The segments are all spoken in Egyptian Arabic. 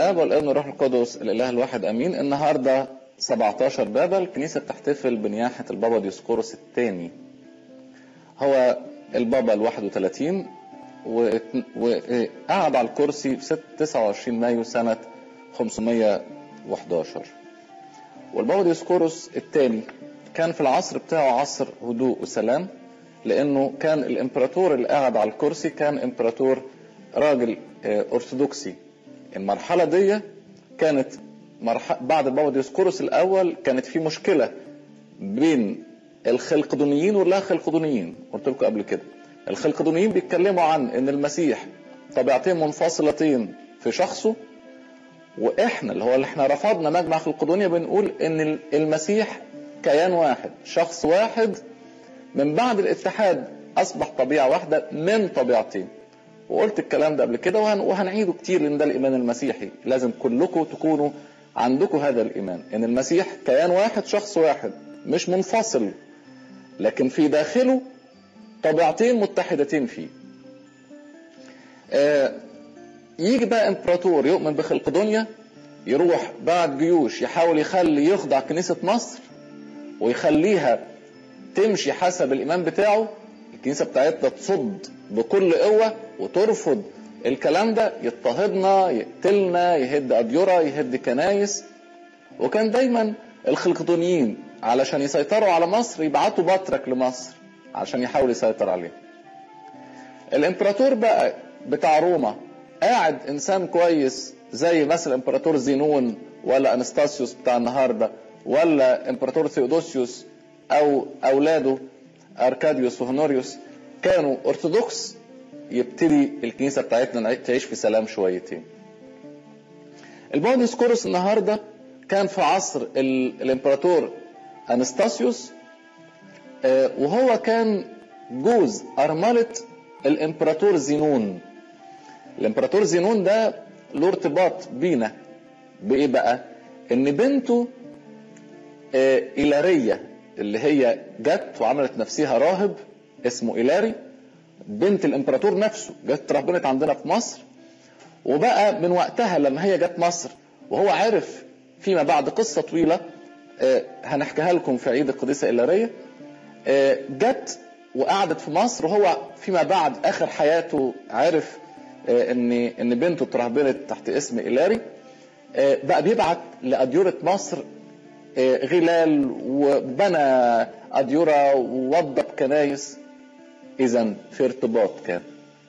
الاب والابن والروح القدس الاله الواحد امين النهارده 17 بابا الكنيسه بتحتفل بنياحه البابا ديسقورس الثاني هو البابا ال 31 وقعد على الكرسي في 29 مايو سنه 511 والبابا ديسقورس الثاني كان في العصر بتاعه عصر هدوء وسلام لانه كان الامبراطور اللي قاعد على الكرسي كان امبراطور راجل ارثوذكسي المرحله دي كانت مرحلة بعد البابا ديسقورس الاول كانت في مشكله بين الخلقدونيين واللا خلقدونيين قلت لكم قبل كده الخلقدونيين بيتكلموا عن ان المسيح طبيعتين منفصلتين في شخصه واحنا اللي هو اللي احنا رفضنا مجمع خلقدونيا بنقول ان المسيح كيان واحد شخص واحد من بعد الاتحاد اصبح طبيعه واحده من طبيعتين وقلت الكلام ده قبل كده وهن وهنعيده كتير لان ده الايمان المسيحي لازم كلكم تكونوا عندكم هذا الايمان ان المسيح كيان واحد شخص واحد مش منفصل لكن في داخله طبيعتين متحدتين فيه آه يجي بقى امبراطور يؤمن بخلقدونيا يروح بعد جيوش يحاول يخلي يخضع كنيسة مصر ويخليها تمشي حسب الإيمان بتاعه الكنيسة بتاعتنا تصد بكل قوة وترفض الكلام ده يضطهدنا يقتلنا يهد أديرة يهد كنايس وكان دايما الخلقدونيين علشان يسيطروا على مصر يبعتوا بطرك لمصر عشان يحاول يسيطر عليه الامبراطور بقى بتاع روما قاعد انسان كويس زي مثلا امبراطور زينون ولا انستاسيوس بتاع النهارده ولا امبراطور ثيودوسيوس او اولاده اركاديوس وهونوريوس كانوا ارثوذكس يبتدي الكنيسه بتاعتنا تعيش في سلام شويتين. البابا ديسكورس النهارده كان في عصر الامبراطور انستاسيوس وهو كان جوز ارمله الامبراطور زينون. الامبراطور زينون ده له ارتباط بينا بايه بقى؟ ان بنته إيلارية اللي هي جت وعملت نفسها راهب اسمه إيلاري بنت الامبراطور نفسه جت رهبنت عندنا في مصر وبقى من وقتها لما هي جت مصر وهو عرف فيما بعد قصة طويلة هنحكيها لكم في عيد القديسة إيلارية جت وقعدت في مصر وهو فيما بعد آخر حياته عرف ان ان بنته اترهبنت تحت اسم إيلاري بقى بيبعت لأديرة مصر غلال وبنى أديرة ووضب كنايس إذا في ارتباط كان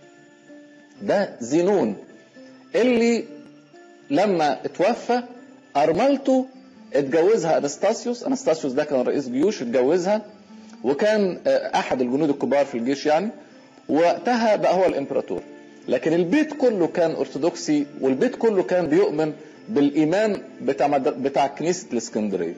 ده زينون اللي لما اتوفى أرملته اتجوزها أنستاسيوس أنستاسيوس ده كان رئيس جيوش اتجوزها وكان أحد الجنود الكبار في الجيش يعني وقتها بقى هو الإمبراطور لكن البيت كله كان أرثوذكسي والبيت كله كان بيؤمن بالايمان بتاع بتاع كنيسه الاسكندريه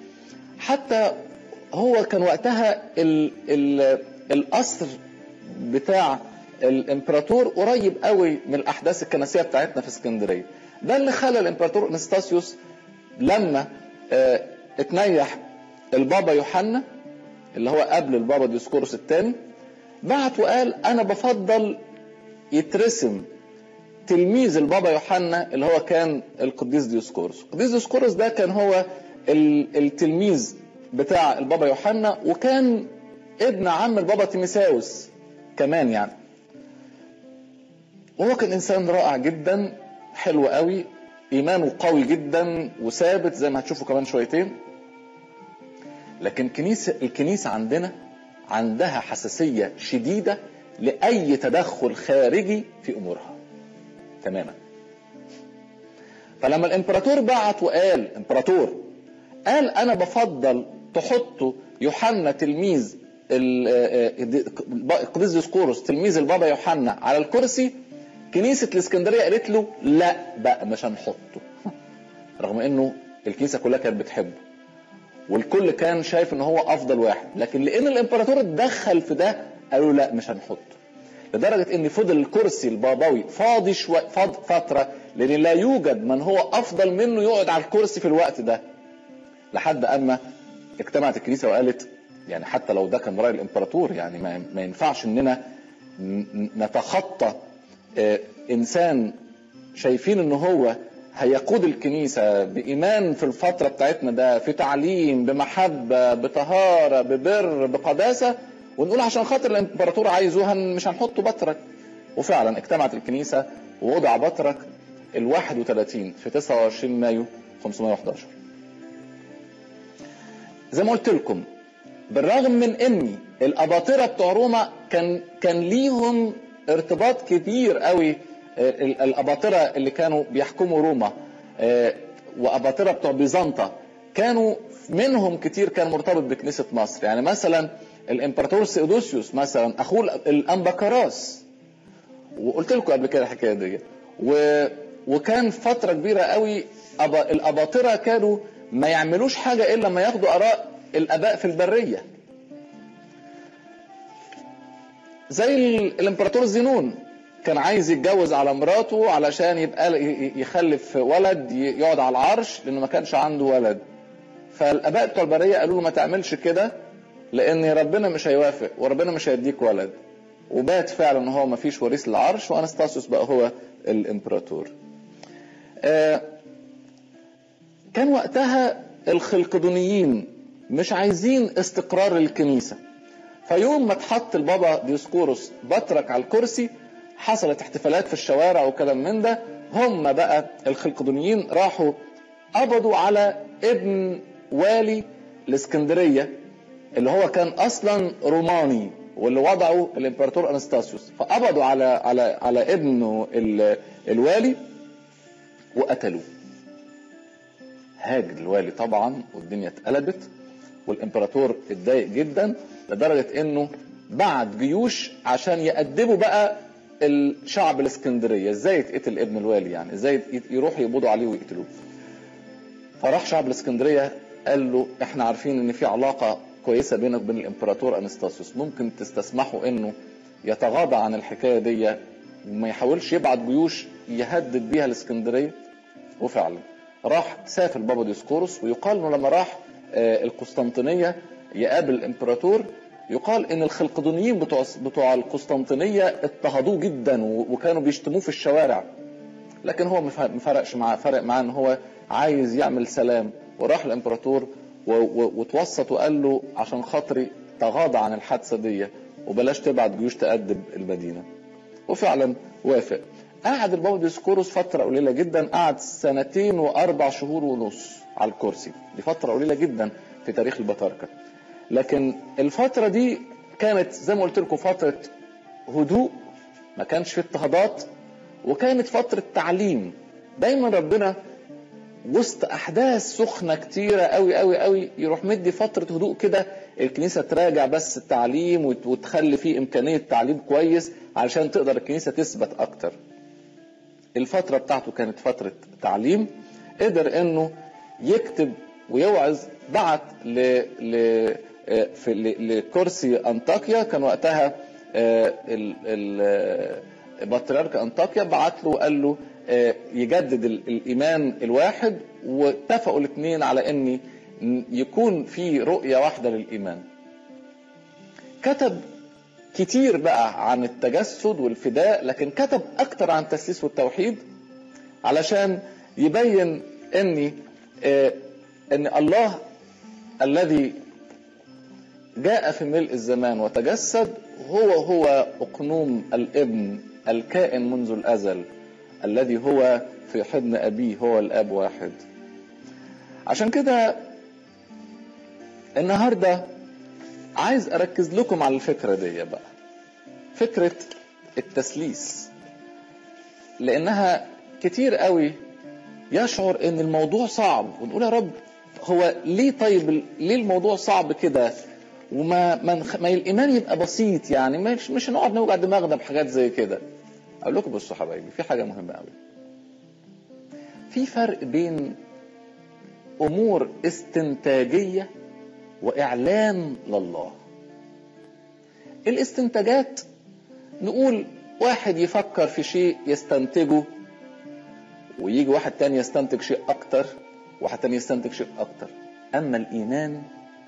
حتى هو كان وقتها ال ال القصر بتاع الامبراطور قريب قوي من الاحداث الكنسيه بتاعتنا في اسكندريه ده اللي خلى الامبراطور انستاسيوس لما اه اتنيح البابا يوحنا اللي هو قبل البابا ديسكورس الثاني بعت وقال انا بفضل يترسم تلميذ البابا يوحنا اللي هو كان القديس ديوسكورس القديس ديوسكورس ده كان هو التلميذ بتاع البابا يوحنا وكان ابن عم البابا تيميساوس كمان يعني وهو كان انسان رائع جدا حلو قوي ايمانه قوي جدا وثابت زي ما هتشوفوا كمان شويتين لكن كنيسه الكنيسه عندنا عندها حساسيه شديده لاي تدخل خارجي في امورها تماما فلما الامبراطور بعت وقال امبراطور قال انا بفضل تحطوا يوحنا تلميذ القديس ديسقورس تلميذ البابا يوحنا على الكرسي كنيسة الاسكندرية قالت له لا بقى مش هنحطه رغم انه الكنيسة كلها كانت بتحبه والكل كان شايف ان هو افضل واحد لكن لان الامبراطور اتدخل في ده قالوا لا مش هنحطه لدرجة ان فضل الكرسي البابوي فاضي شوي فاض فترة لان لا يوجد من هو افضل منه يقعد على الكرسي في الوقت ده لحد اما اجتمعت الكنيسة وقالت يعني حتى لو ده كان رأي الامبراطور يعني ما, ما ينفعش اننا نتخطى انسان شايفين ان هو هيقود الكنيسة بإيمان في الفترة بتاعتنا ده في تعليم بمحبة بطهارة ببر بقداسة ونقول عشان خاطر الامبراطور عايزه مش هنحطه بطرك وفعلا اجتمعت الكنيسة ووضع بطرك ال 31 في 29 مايو 511 زي ما قلت لكم بالرغم من ان الاباطره بتوع روما كان كان ليهم ارتباط كبير قوي الاباطره اللي كانوا بيحكموا روما واباطره بتوع بيزنطة كانوا منهم كتير كان مرتبط بكنيسه مصر يعني مثلا الامبراطور سيودوسيوس مثلا اخوه الانبكراس وقلت لكم قبل كده الحكايه دي و وكان فتره كبيره قوي الاباطره كانوا ما يعملوش حاجه الا لما ياخدوا اراء الاباء في البريه زي الامبراطور زينون كان عايز يتجوز على مراته علشان يبقى يخلف ولد يقعد على العرش لانه ما كانش عنده ولد فالاباء بتوع البريه قالوا له ما تعملش كده لان ربنا مش هيوافق وربنا مش هيديك ولد وبات فعلا ان هو ما فيش وريث للعرش وانستاسيوس بقى هو الامبراطور آه كان وقتها الخلقدونيين مش عايزين استقرار الكنيسه فيوم ما اتحط البابا ديسكوروس بطرك على الكرسي حصلت احتفالات في الشوارع وكلام من ده هم بقى الخلقدونيين راحوا قبضوا على ابن والي الاسكندريه اللي هو كان اصلا روماني واللي وضعه الامبراطور انستاسيوس فقبضوا على على على ابنه الوالي وقتلوه هاج الوالي طبعا والدنيا اتقلبت والامبراطور اتضايق جدا لدرجه انه بعت جيوش عشان يأدبوا بقى الشعب الاسكندريه ازاي يتقتل ابن الوالي يعني ازاي يروحوا يقبضوا عليه ويقتلوه فراح شعب الاسكندريه قال له احنا عارفين ان في علاقه كويسه بينك وبين الامبراطور انستاسيوس ممكن تستسمحوا انه يتغاضى عن الحكايه دي وما يحاولش يبعت جيوش يهدد بيها الاسكندريه وفعلا راح سافر بابا ديسكورس ويقال انه لما راح القسطنطينيه يقابل الامبراطور يقال ان الخلقدونيين بتوع بتوع القسطنطينيه اضطهدوه جدا وكانوا بيشتموه في الشوارع لكن هو ما فرقش معاه فرق معاه ان هو عايز يعمل سلام وراح الامبراطور وتوسط وقال له عشان خاطري تغاضى عن الحادثه دي وبلاش تبعت جيوش تأدب المدينه وفعلا وافق قعد البابا ديسكوروس فتره قليله جدا قعد سنتين واربع شهور ونص على الكرسي دي فتره قليله جدا في تاريخ البطاركه لكن الفتره دي كانت زي ما قلت لكم فتره هدوء ما كانش في اضطهادات وكانت فتره تعليم دايما ربنا وسط احداث سخنه كتيره قوي قوي قوي يروح مدي فتره هدوء كده الكنيسه تراجع بس التعليم وتخلي فيه امكانيه تعليم كويس علشان تقدر الكنيسه تثبت اكتر الفتره بتاعته كانت فتره تعليم قدر انه يكتب ويوعظ بعت ل ل في لكرسي انطاكيا كان وقتها بطريرك انطاكيا بعت له وقال له يجدد الايمان الواحد واتفقوا الاثنين على ان يكون في رؤيه واحده للايمان كتب كتير بقى عن التجسد والفداء لكن كتب اكتر عن التسليس والتوحيد علشان يبين ان ان الله الذي جاء في ملء الزمان وتجسد هو هو اقنوم الابن الكائن منذ الازل الذي هو في حضن ابيه هو الاب واحد عشان كده النهارده عايز اركز لكم على الفكره دي بقى فكره التسليس لانها كتير قوي يشعر ان الموضوع صعب ونقول يا رب هو ليه طيب ليه الموضوع صعب كده وما ما, ما الايمان يبقى بسيط يعني مش مش هنقعد نوجع دماغنا بحاجات زي كده اقول لكم بصوا حبايبي في حاجه مهمه قوي في فرق بين امور استنتاجيه واعلان لله الاستنتاجات نقول واحد يفكر في شيء يستنتجه ويجي واحد تاني يستنتج شيء اكتر واحد تاني يستنتج شيء اكتر اما الايمان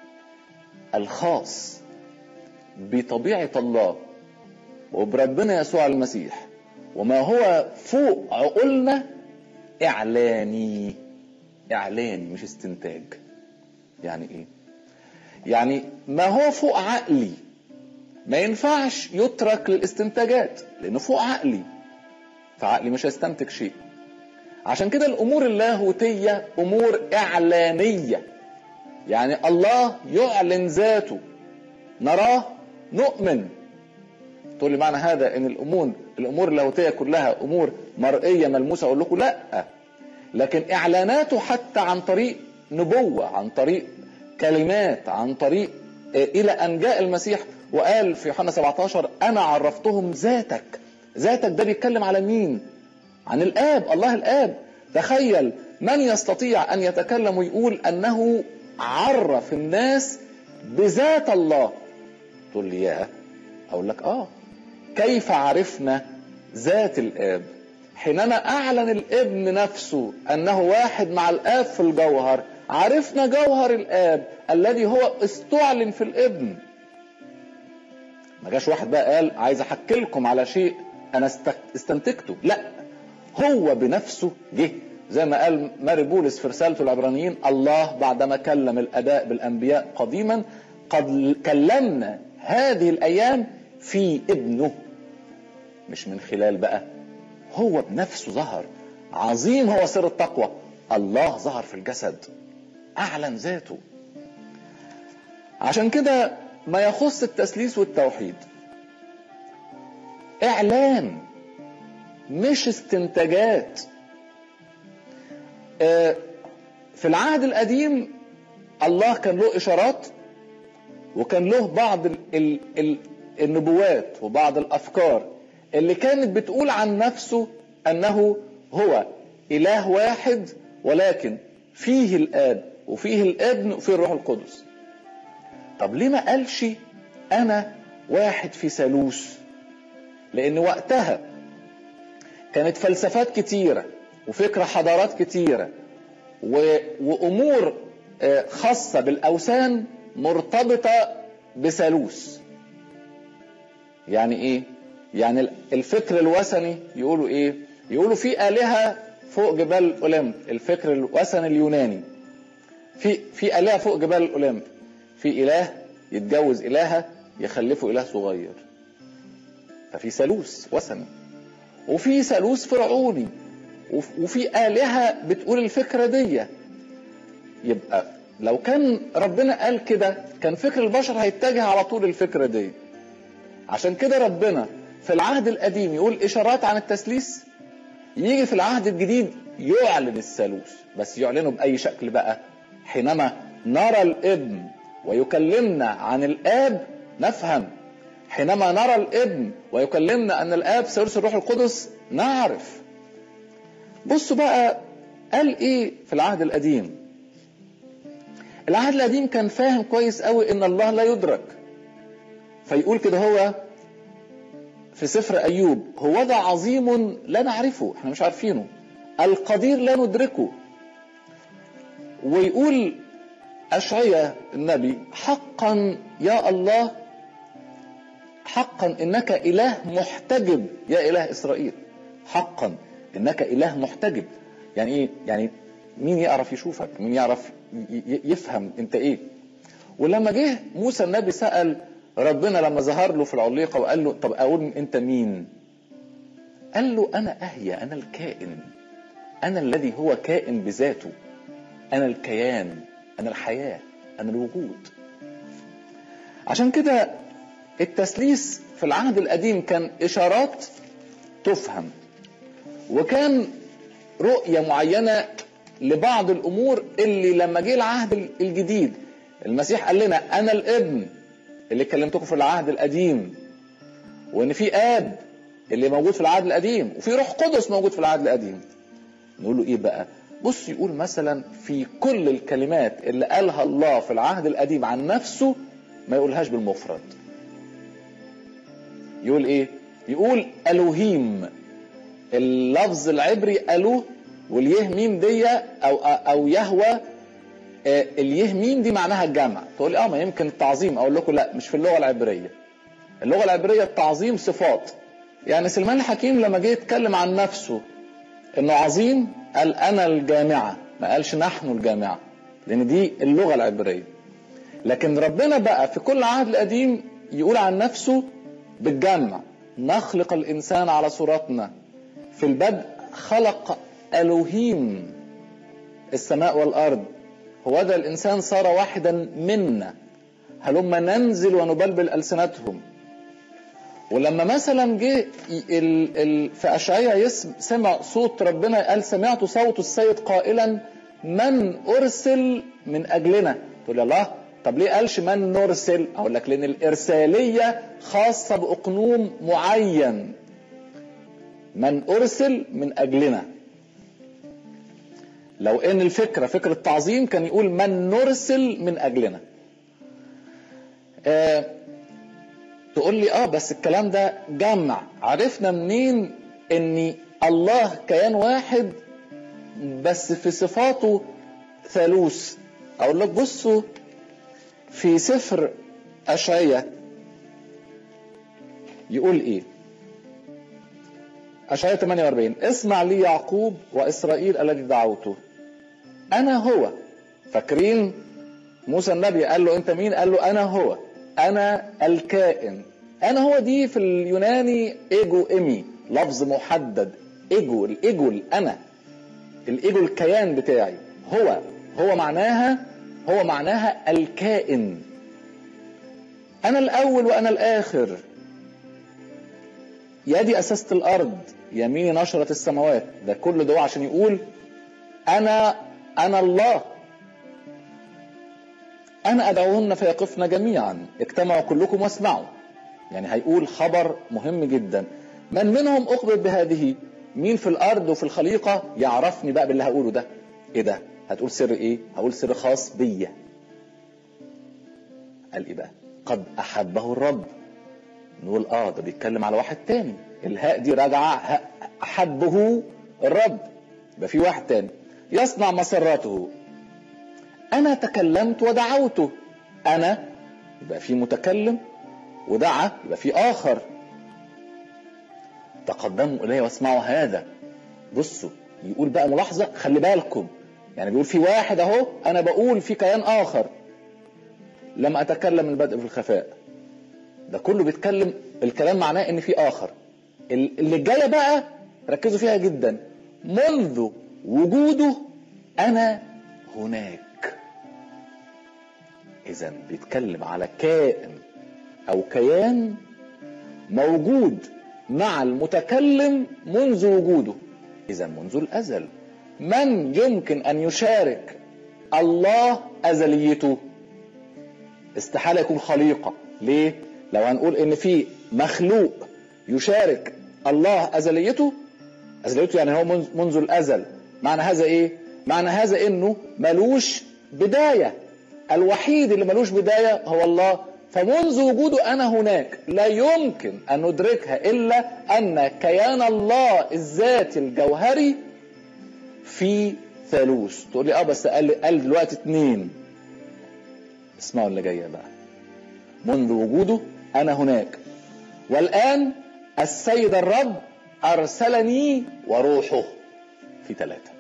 الخاص بطبيعه الله وبربنا يسوع المسيح وما هو فوق عقولنا اعلاني اعلاني مش استنتاج يعني ايه يعني ما هو فوق عقلي ما ينفعش يترك للاستنتاجات لانه فوق عقلي فعقلي مش هيستنتج شيء عشان كده الامور اللاهوتيه امور اعلانيه يعني الله يعلن ذاته نراه نؤمن تقول لي معنى هذا ان الامور الامور اللاهوتيه كلها امور مرئيه ملموسه اقول لكم لا لكن اعلاناته حتى عن طريق نبوه عن طريق كلمات عن طريق الى ان جاء المسيح وقال في يوحنا 17 انا عرفتهم ذاتك ذاتك ده بيتكلم على مين عن الاب الله الاب تخيل من يستطيع ان يتكلم ويقول انه عرف الناس بذات الله تقول لي يا اقول لك اه كيف عرفنا ذات الاب حينما اعلن الابن نفسه انه واحد مع الاب في الجوهر عرفنا جوهر الاب الذي هو استعلن في الابن ما جاش واحد بقى قال عايز احكي لكم على شيء انا استنتجته لا هو بنفسه جه زي ما قال ماري بولس في رسالته العبرانيين الله بعدما كلم الاباء بالانبياء قديما قد كلمنا هذه الايام في ابنه مش من خلال بقى هو بنفسه ظهر عظيم هو سر التقوى الله ظهر في الجسد اعلن ذاته عشان كده ما يخص التثليث والتوحيد اعلان مش استنتاجات في العهد القديم الله كان له اشارات وكان له بعض ال ال ال النبوات وبعض الافكار اللي كانت بتقول عن نفسه انه هو اله واحد ولكن فيه الاب وفيه الابن وفيه الروح القدس طب ليه ما قالش انا واحد في ثالوث لان وقتها كانت فلسفات كتيرة وفكرة حضارات كتيرة و... وامور خاصة بالاوثان مرتبطة بثالوث يعني ايه يعني الفكر الوثني يقولوا ايه يقولوا في آلهة فوق جبال أولمب الفكر الوثني اليوناني في في آلهة فوق جبال أولمب في إله يتجوز إلهة يخلفوا إله صغير ففي ثالوث وثني وفي ثالوث فرعوني وفي آلهة بتقول الفكرة دي يبقى لو كان ربنا قال كده كان فكر البشر هيتجه على طول الفكرة دي عشان كده ربنا في العهد القديم يقول إشارات عن التثليث يجي في العهد الجديد يعلن الثالوث بس يعلنه بأي شكل بقى حينما نرى الابن ويكلمنا عن الآب نفهم حينما نرى الابن ويكلمنا أن الآب ثالوث الروح القدس نعرف بصوا بقى قال إيه في العهد القديم العهد القديم كان فاهم كويس قوي ان الله لا يدرك فيقول كده هو في سفر ايوب هو ذا عظيم لا نعرفه احنا مش عارفينه القدير لا ندركه ويقول اشعيا النبي حقا يا الله حقا انك اله محتجب يا اله اسرائيل حقا انك اله محتجب يعني ايه يعني مين يعرف يشوفك مين يعرف يفهم انت ايه ولما جه موسى النبي سأل ربنا لما ظهر له في العليقة وقال له طب اقول انت مين قال له انا اهيا انا الكائن انا الذي هو كائن بذاته انا الكيان انا الحياة انا الوجود عشان كده التثليث في العهد القديم كان اشارات تفهم وكان رؤية معينة لبعض الامور اللي لما جه العهد الجديد المسيح قال لنا انا الابن اللي كلمتكم في العهد القديم وان في اب اللي موجود في العهد القديم وفي روح قدس موجود في العهد القديم نقول له ايه بقى بص يقول مثلا في كل الكلمات اللي قالها الله في العهد القديم عن نفسه ما يقولهاش بالمفرد يقول ايه يقول الوهيم اللفظ العبري الوه واليه ميم دي او او يهوى اليه ميم دي معناها الجمع تقول لي اه ما يمكن التعظيم اقول لكم لا مش في اللغه العبريه اللغه العبريه التعظيم صفات يعني سلمان الحكيم لما جه يتكلم عن نفسه انه عظيم قال انا الجامعه ما قالش نحن الجامعه لان دي اللغه العبريه لكن ربنا بقى في كل عهد القديم يقول عن نفسه بالجمع نخلق الانسان على صورتنا في البدء خلق الوهيم السماء والارض هو ده الانسان صار واحدا منا هلما ننزل ونبلبل السنتهم ولما مثلا جه ال ال في اشعياء سمع صوت ربنا قال سمعت صوت السيد قائلا من ارسل من اجلنا تقول يا الله طب ليه قالش من نرسل اقول لك لان الارساليه خاصه باقنوم معين من ارسل من اجلنا لو ان الفكره فكره تعظيم كان يقول من نرسل من اجلنا آه تقول لي اه بس الكلام ده جمع عرفنا منين ان الله كيان واحد بس في صفاته ثالوث اقول لك بصوا في سفر اشعياء يقول ايه اشعياء 48 اسمع لي يعقوب واسرائيل الذي دعوته انا هو فاكرين موسى النبي قال له انت مين قال له انا هو انا الكائن انا هو دي في اليوناني ايجو ايمي لفظ محدد ايجو الايجو الانا الايجو الكيان بتاعي هو هو معناها هو معناها الكائن انا الاول وانا الاخر يدي اسست الارض يميني نشرت السماوات ده كل ده عشان يقول انا انا الله انا ادعوهن فيقفن جميعا اجتمعوا كلكم واسمعوا يعني هيقول خبر مهم جدا من منهم اخبر بهذه مين في الارض وفي الخليقه يعرفني بقى باللي هقوله ده ايه ده هتقول سر ايه هقول سر خاص بيا قال ايه بقى قد احبه الرب نقول اه ده بيتكلم على واحد تاني الهاء دي راجعه احبه الرب يبقى في واحد تاني يصنع مسراته انا تكلمت ودعوته انا يبقى في متكلم ودعا يبقى في اخر تقدموا الي واسمعوا هذا بصوا يقول بقى ملاحظه خلي بالكم يعني بيقول في واحد اهو انا بقول في كيان اخر لم اتكلم من البدء في الخفاء ده كله بيتكلم الكلام معناه ان في اخر اللي جايه بقى ركزوا فيها جدا منذ وجوده انا هناك اذا بيتكلم على كائن او كيان موجود مع المتكلم منذ وجوده اذا منذ الازل من يمكن ان يشارك الله ازليته استحاله يكون خليقه ليه لو هنقول ان في مخلوق يشارك الله ازليته ازليته يعني هو منذ الازل معنى هذا ايه معنى هذا انه ملوش بدايه الوحيد اللي ملوش بدايه هو الله فمنذ وجوده انا هناك لا يمكن ان ندركها الا ان كيان الله الذاتي الجوهري في ثالوث تقول لي اه بس قال قال دلوقتي اتنين اسمعوا اللي جايه بقى منذ وجوده انا هناك والان السيد الرب ارسلني وروحه في ثلاثه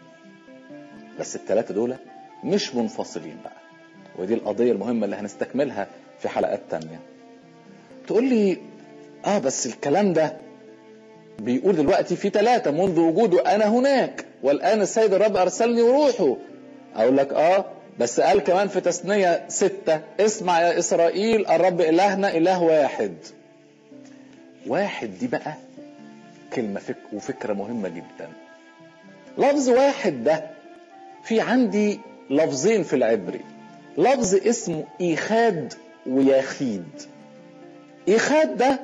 بس الثلاثه دول مش منفصلين بقى ودي القضيه المهمه اللي هنستكملها في حلقات تانية تقول لي اه بس الكلام ده بيقول دلوقتي في ثلاثة منذ وجوده أنا هناك والآن السيد الرب أرسلني وروحه أقول لك آه بس قال كمان في تثنية ستة اسمع يا إسرائيل الرب إلهنا إله واحد واحد دي بقى كلمة فك وفكرة مهمة جدا لفظ واحد ده في عندي لفظين في العبري لفظ اسمه إيخاد وياخيد إيخاد ده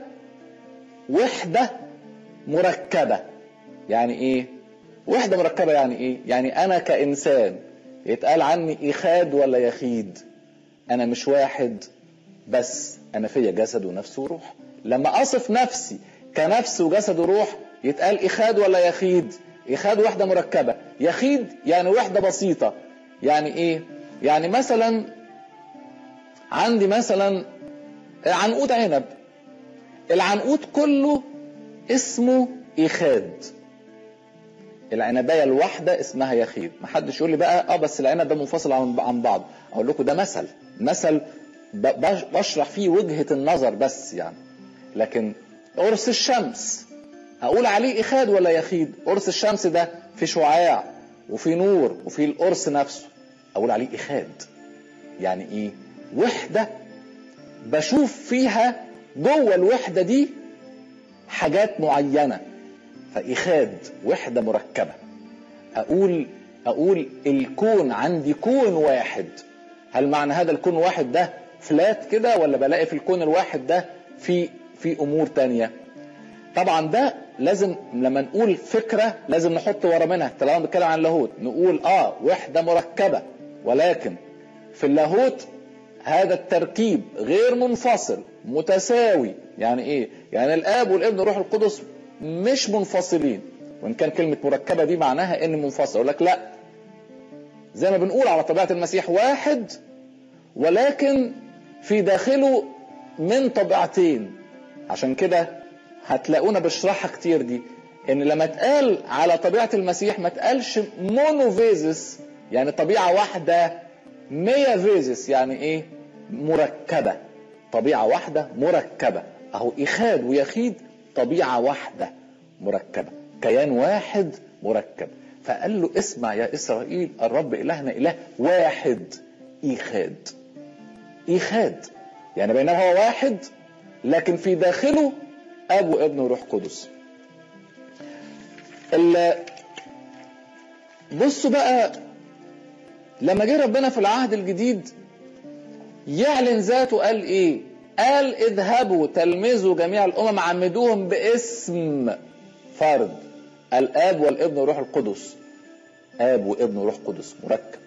وحدة مركبة يعني إيه وحدة مركبة يعني إيه يعني أنا كإنسان يتقال عني إيخاد ولا يخيد أنا مش واحد بس أنا فيا جسد ونفس وروح لما أصف نفسي كنفس وجسد وروح يتقال إيخاد ولا يخيد إيخاد وحدة مركبة يخيد يعني وحدة بسيطة يعني إيه يعني مثلا عندي مثلا عنقود عنب العنقود كله اسمه إيخاد العنبايه الواحده اسمها يخيد ما حدش يقول لي بقى اه بس العنب ده منفصل عن عن بعض اقول لكم ده مثل مثل ب- بش- بشرح فيه وجهه النظر بس يعني لكن قرص الشمس اقول عليه اخاد ولا يخيد قرص الشمس ده في شعاع وفي نور وفي القرص نفسه اقول عليه اخاد يعني ايه وحده بشوف فيها جوه الوحده دي حاجات معينه فإخاد وحدة مركبة أقول أقول الكون عندي كون واحد هل معنى هذا الكون واحد ده فلات كده ولا بلاقي في الكون الواحد ده في في أمور تانية طبعا ده لازم لما نقول فكرة لازم نحط ورا منها طالما بنتكلم عن اللاهوت نقول اه وحدة مركبة ولكن في اللاهوت هذا التركيب غير منفصل متساوي يعني ايه يعني الاب والابن والروح القدس مش منفصلين وان كان كلمه مركبه دي معناها ان منفصل اقول لك لا زي ما بنقول على طبيعه المسيح واحد ولكن في داخله من طبيعتين عشان كده هتلاقونا بشرحها كتير دي ان لما اتقال على طبيعه المسيح ما اتقالش مونوفيزس يعني طبيعه واحده مية فيزس يعني ايه مركبة طبيعة واحدة مركبة اهو اخاد ويخيد طبيعة واحدة مركبة كيان واحد مركب فقال له اسمع يا اسرائيل الرب الهنا اله واحد ايخاد ايخاد يعني بينما هو واحد لكن في داخله اب وابن وروح قدس ال- بصوا بقى لما جه ربنا في العهد الجديد يعلن ذاته قال ايه قال اذهبوا تلمذوا جميع الامم عمدوهم باسم فرد الاب والابن والروح القدس اب وابن وروح قدس مركب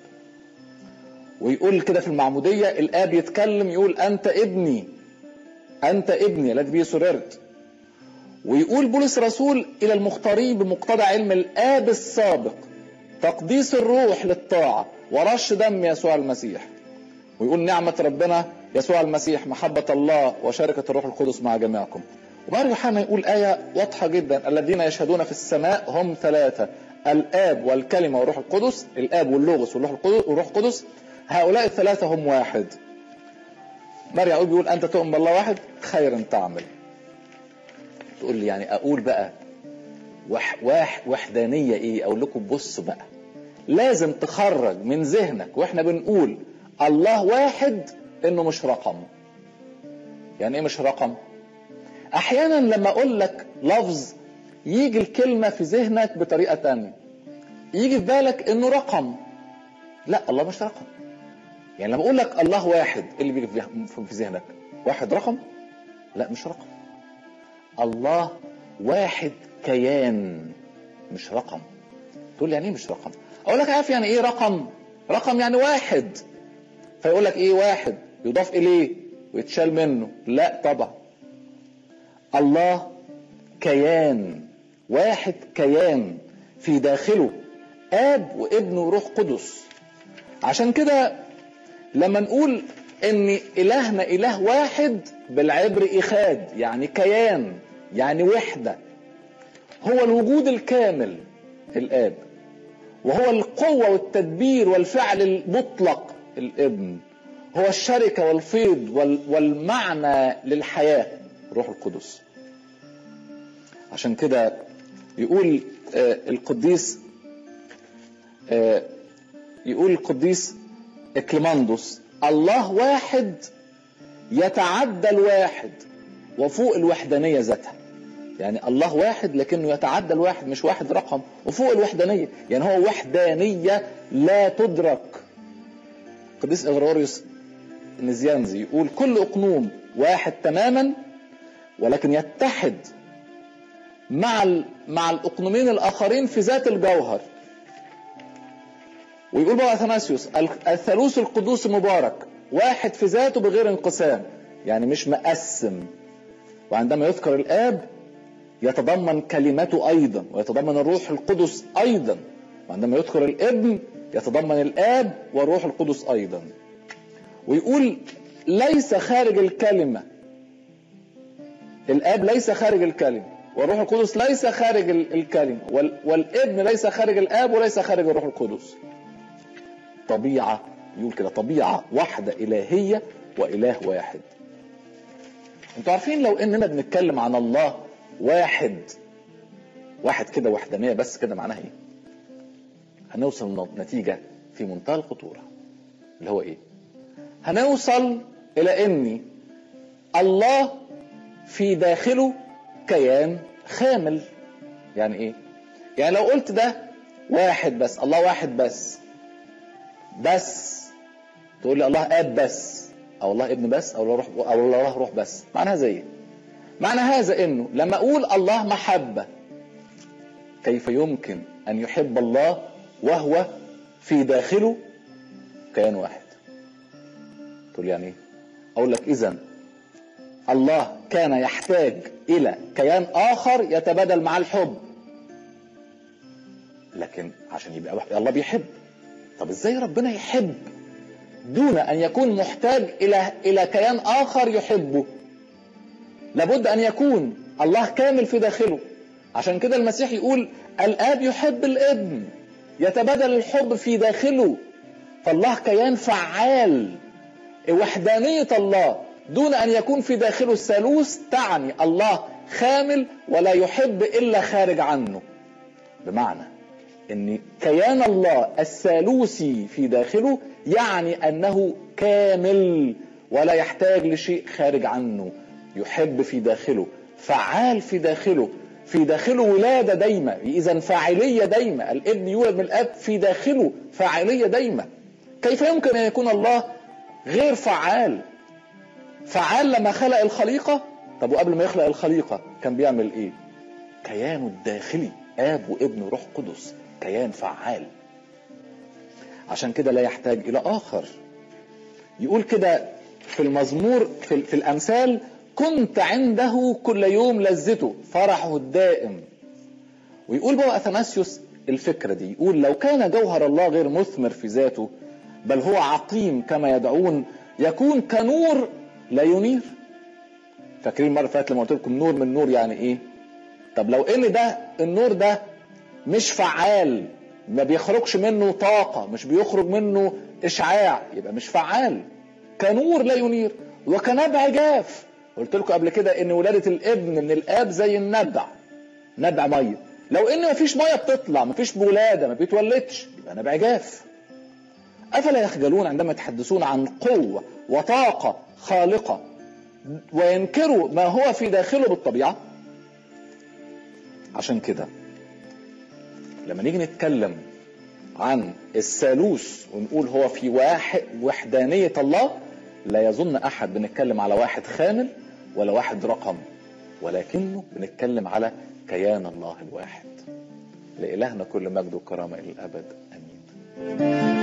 ويقول كده في المعموديه الاب يتكلم يقول انت ابني انت ابني الذي به سررت ويقول بولس رسول الى المختارين بمقتضى علم الاب السابق تقديس الروح للطاعه ورش دم يسوع المسيح ويقول نعمة ربنا يسوع المسيح محبة الله وشركة الروح القدس مع جميعكم وبعد يوحنا يقول آية واضحة جدا الذين يشهدون في السماء هم ثلاثة الآب والكلمة والروح القدس الآب واللوغوس والروح القدس والروح القدس هؤلاء الثلاثة هم واحد مريم يعقوب بيقول أنت تؤمن بالله واحد خيرا تعمل تقول لي يعني أقول بقى وح وح وحدانية إيه أقول لكم بصوا بقى لازم تخرج من ذهنك واحنا بنقول الله واحد انه مش رقم يعني ايه مش رقم احيانا لما اقول لك لفظ يجي الكلمه في ذهنك بطريقه تانية يجي في بالك انه رقم لا الله مش رقم يعني لما اقول لك الله واحد إيه اللي بيجي في في ذهنك واحد رقم لا مش رقم الله واحد كيان مش رقم تقول لي يعني ايه مش رقم اقول لك عارف يعني ايه رقم رقم يعني واحد فيقول لك ايه واحد يضاف اليه ويتشال منه لا طبعا الله كيان واحد كيان في داخله اب وابن وروح قدس عشان كده لما نقول ان الهنا اله واحد بالعبر اخاد يعني كيان يعني وحده هو الوجود الكامل الاب وهو القوه والتدبير والفعل المطلق الابن هو الشركه والفيض وال- والمعنى للحياه روح القدس عشان كده يقول آه، القديس آه، يقول القديس اكليماندوس الله واحد يتعدى الواحد وفوق الوحدانيه ذاتها يعني الله واحد لكنه يتعدى الواحد مش واحد رقم وفوق الوحدانيه يعني هو وحدانيه لا تدرك القديس اغروريوس النزيانزي يقول كل اقنوم واحد تماما ولكن يتحد مع ال- مع الاقنومين الاخرين في ذات الجوهر ويقول بقى اثناسيوس ال- الثالوث القدوس المبارك واحد في ذاته بغير انقسام يعني مش مقسم وعندما يذكر الاب يتضمن كلمته ايضا ويتضمن الروح القدس ايضا وعندما يذكر الابن يتضمن الاب والروح القدس ايضا ويقول ليس خارج الكلمه الاب ليس خارج الكلمه والروح القدس ليس خارج الكلمة والابن ليس خارج الآب وليس خارج الروح القدس طبيعة يقول كده طبيعة واحدة إلهية وإله واحد انتوا عارفين لو اننا بنتكلم عن الله واحد واحد كده وحدانية بس كده معناها ايه هنوصل نتيجة في منتهى الخطورة اللي هو ايه هنوصل الى ان الله في داخله كيان خامل يعني ايه يعني لو قلت ده واحد بس الله واحد بس بس تقول لي الله اب بس او الله ابن بس او الله روح او الله روح بس معناها زي ايه معنى هذا انه لما اقول الله محبه كيف يمكن ان يحب الله وهو في داخله كيان واحد تقول يعني ايه اقول لك اذا الله كان يحتاج الى كيان اخر يتبادل مع الحب لكن عشان يبقى واحد الله بيحب طب ازاي ربنا يحب دون ان يكون محتاج الى الى كيان اخر يحبه لابد ان يكون الله كامل في داخله عشان كده المسيح يقول الاب يحب الابن يتبادل الحب في داخله فالله كيان فعال وحدانيه الله دون ان يكون في داخله الثالوث تعني الله خامل ولا يحب الا خارج عنه بمعنى ان كيان الله الثالوثي في داخله يعني انه كامل ولا يحتاج لشيء خارج عنه يحب في داخله فعال في داخله في داخله ولادة دايمة إذا فاعلية دايمة الابن يولد من الأب في داخله فاعلية دايمة كيف يمكن أن يكون الله غير فعال فعال لما خلق الخليقة طب وقبل ما يخلق الخليقة كان بيعمل إيه كيانه الداخلي آب وابن وروح قدس كيان فعال عشان كده لا يحتاج إلى آخر يقول كده في المزمور في, في الأمثال كنت عنده كل يوم لذته فرحه الدائم ويقول بقى أثناسيوس الفكرة دي يقول لو كان جوهر الله غير مثمر في ذاته بل هو عقيم كما يدعون يكون كنور لا ينير فاكرين مرة فاتت لما قلت لكم نور من نور يعني ايه طب لو ان ده النور ده مش فعال ما بيخرجش منه طاقة مش بيخرج منه إشعاع يبقى مش فعال كنور لا ينير وكنبع جاف قلت لكم قبل كده ان ولادة الابن من الاب زي النبع نبع مية لو ان مفيش مية بتطلع مفيش ولادة ما بيتولدش يبقى نبع جاف افلا يخجلون عندما يتحدثون عن قوة وطاقة خالقة وينكروا ما هو في داخله بالطبيعة عشان كده لما نيجي نتكلم عن الثالوث ونقول هو في واحد وحدانية الله لا يظن أحد بنتكلم على واحد خامل ولا واحد رقم ولكنه بنتكلم على كيان الله الواحد لإلهنا كل مجد وكرامة إلى الأبد آمين